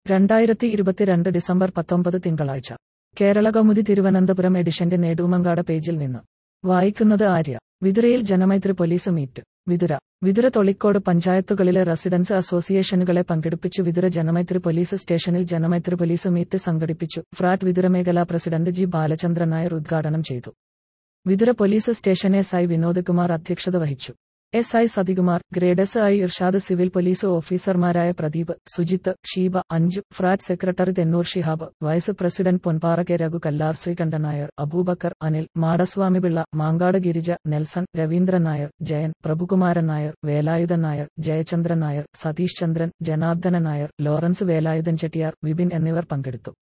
രണ്ടായിരത്തി ഇരുപത്തിരണ്ട് ഡിസംബർ പത്തൊമ്പത് തിങ്കളാഴ്ച കേരള കൗമുദി തിരുവനന്തപുരം എഡിഷന്റെ നേടുമങ്കാട് പേജിൽ നിന്ന് വായിക്കുന്നത് ആര്യ വിതുരയിൽ ജനമൈത്രി പോലീസ് മീറ്റ് വിതുര വിതുര തൊളിക്കോട് പഞ്ചായത്തുകളിലെ റെസിഡൻസ് അസോസിയേഷനുകളെ പങ്കെടുപ്പിച്ചു വിതുര ജനമൈത്രി പോലീസ് സ്റ്റേഷനിൽ ജനമൈത്രി പോലീസ് മീറ്റ് സംഘടിപ്പിച്ചു ഫ്രാറ്റ് വിതുര മേഖലാ പ്രസിഡന്റ് ജി ബാലചന്ദ്രൻ നായർ ഉദ്ഘാടനം ചെയ്തു Vithura police station S I Vinod Kumar അധ്യക്ഷത വഹിച്ചു S I Sathikumar grade S I Irshad civil police ഓഫീസർമാരായ Pradeep Sujith Sheeba Anju FRAT secretary Thennoor Shihab vice president Ponpara K Raghu Kallar Sreekantan Nair Abubakar Anil Madaswamy Pillai Mankad Girija Nelson Raveendran Nair Jayan Prabhukumaran Nair Velayudhan Nair Jayachandran Nair Satheesh Chandran Janardhanan Nair Lawrence Velayudhan Chettiar Vipin എന്നിവർ പങ്കെടുത്തു